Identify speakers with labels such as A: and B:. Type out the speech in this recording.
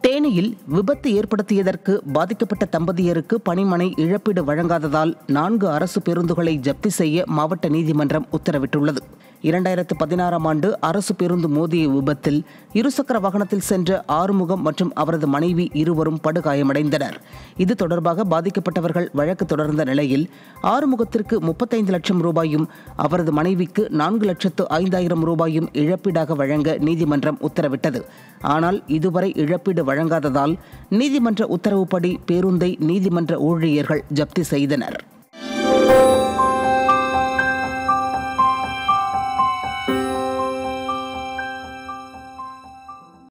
A: தேனியில் விபத்து ஏற்படுத்தியதற்கு பாதிக்கப்பட்ட தம்பதியருக்கு பணிமனை இழப்பீடு வழங்காததால் நான்கு அரசு பேருந்துகளை ஜப்தி செய்ய மாவட்ட நீதிமன்றம் உத்தரவிட்டுள்ளது இரண்டாயிரத்து பதினாறாம் ஆண்டு அரசு பேருந்து மோதிய விபத்தில் இருசக்கர வாகனத்தில் சென்ற ஆறுமுகம் மற்றும் அவரது மனைவி இருவரும் படுகாயமடைந்தனர் இது தொடர்பாக பாதிக்கப்பட்டவர்கள் வழக்கு தொடர்ந்த நிலையில் ஆறுமுகத்திற்கு முப்பத்தைந்து லட்சம் ரூபாயும் அவரது மனைவிக்கு நான்கு லட்சத்து ஐந்தாயிரம் ரூபாயும் இழப்பீடாக வழங்க நீதிமன்றம் உத்தரவிட்டது ஆனால் இதுவரை இழப்பீடு வழங்காததால் நீதிமன்ற உத்தரவுப்படி பேருந்தை நீதிமன்ற ஊழியர்கள் ஜப்தி செய்தனர்